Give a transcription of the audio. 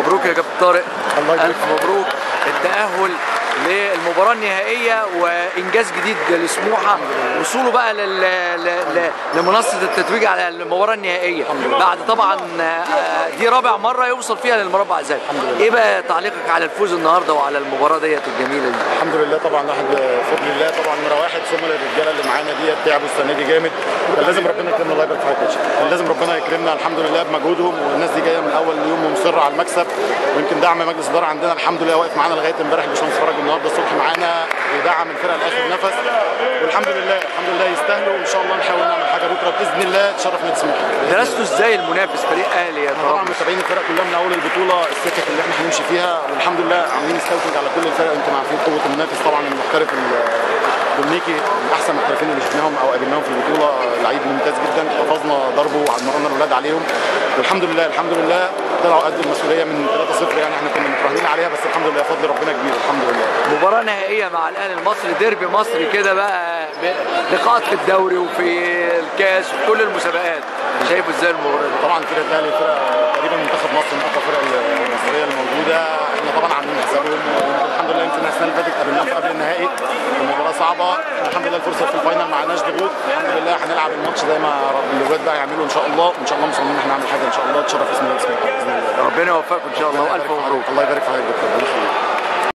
مبروك يا كابتن طارق الله يبارك الف مبروك التاهل للمباراه النهائيه وانجاز جديد لسموحه وصوله بقى لل... ل... لمنصه التتويج على المباراه النهائيه بعد طبعا آه، دي رابع مره يوصل فيها للمربع الذهبي ايه بقى تعليقك على الفوز النهارده وعلى المباراه ديت الجميله دي الحمد لله طبعا واحد بفضل الله طبعا نمره واحد ثم الرجاله اللي معانا ديت تعبوا السنه دي جامد كان لازم ربنا يكرمنا الله يبارك في حضرتك كان لازم ربنا يكرمنا الحمد لله بمجهودهم والناس دي جايه من اول يوم ومصره على المكسب ويمكن دعم مجلس الاداره عندنا الحمد لله واقف معانا لغايه امبارح الباشمهندس فرج النهارده الصبح معانا بيدعم الفرقه لاخر نفس والحمد لله الحمد لله يستاهلوا وان شاء الله نحاول نعمل حاجه بكره باذن الله تشرف نادي سموحه درستوا ازاي المنافس فريق اهلي يا طبعا ترى متابعين الفرق كلها من اول البطوله السكك اللي احنا هنمشي فيها والحمد لله عاملين سكاوتنج على كل الفرق انتم عارفين قوه المنافس طبعا المحترف ال- دوميكي من احسن المحترفين اللي شفناهم او قابلناهم في البطوله لعيب ممتاز جدا حفظنا ضربه وعمرنا الاولاد عليهم والحمد لله الحمد لله طلعوا قد المسؤوليه من 3-0 يعني احنا كنا متراهنين عليها بس الحمد لله فضل ربنا كبير الحمد لله مباراة نهائية مع الأهلي المصري ديربي مصري كده بقى ب- لقاءات في الدوري وفي الكاس وفي كل المسابقات شايفه ازاي المباراة دي؟ طبعا فرقه الاهلي فرقه تقريبا منتخب مصر من اقوى الفرق المصريه الموجوده احنا طبعا عاملين حسابهم الحمد لله يمكن السنه اللي فاتت قابلناهم قبل النهائي المباراه صعبه الحمد لله الفرصه في الفاينل ما عندناش ضغوط الحمد لله هنلعب الماتش زي ما الاولاد بقى يعملوا ان شاء الله وان شاء الله مصممين ان احنا نعمل حاجه ان شاء الله تشرف اسم الاسم باذن الله ربنا يوفقكم إن شاء الله وألف مبروك الله يبارك في حضرتك دكتور الله يخليك